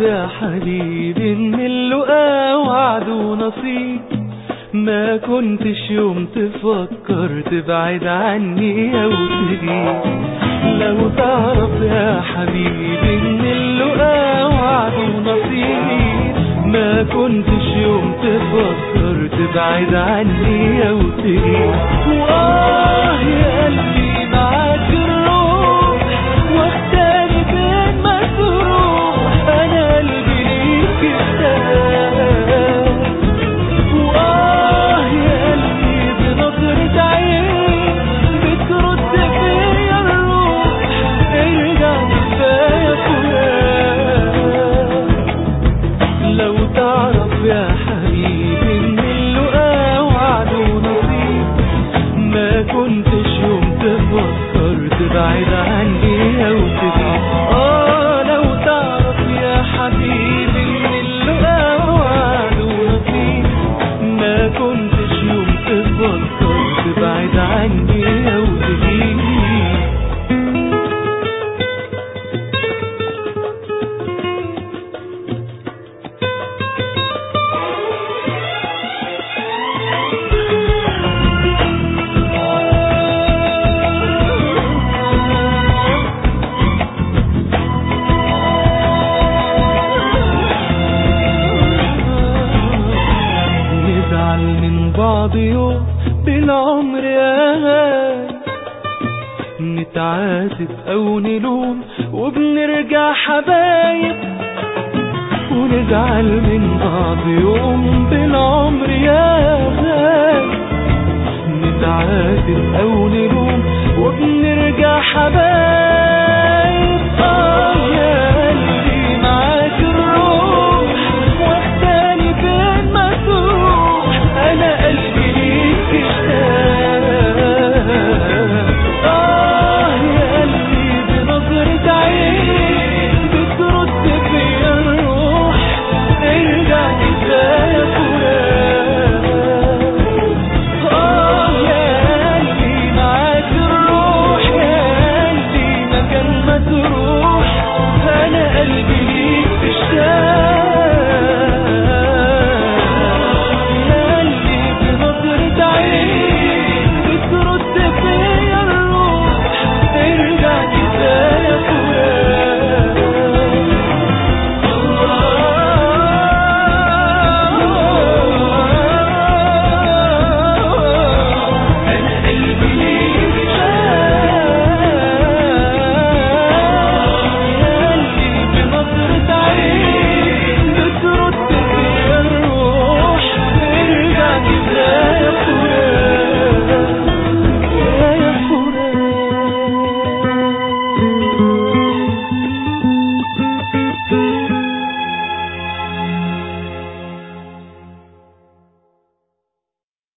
يا حبيبي ان اللقا وعد ونصيب ما كنتش يوم تفكر تبعد عني او تغيب لو تعرف يا حبيبي ان اللقا وعد ونصيب ما كنتش يوم تفكر تبعد عني او تغيب واه يا قلبي معاك الروح واختاري فين ما تروح انا قلبي ليك اشتاق وآه يا قلبي بنظرة عين بترد فيا الروح ارجع كفاية فراق لو تعرف يا حبيبي ان اللقا وعد ونصيب ما كنتش يوم تفكر تبعد عني او تغيب اه لو تعرف يا حبيبي ان اللقا وعد ونصيب ما كنتش يوم تفكر تبعد عني او تغيب نزعل من بعض يوم بالعمر يا غالي نتعاتب او نلوم وبنرجع حبايب ونزعل من بعض يوم بالعمر يا غالي نتعاتب او نلوم وبنرجع حبايب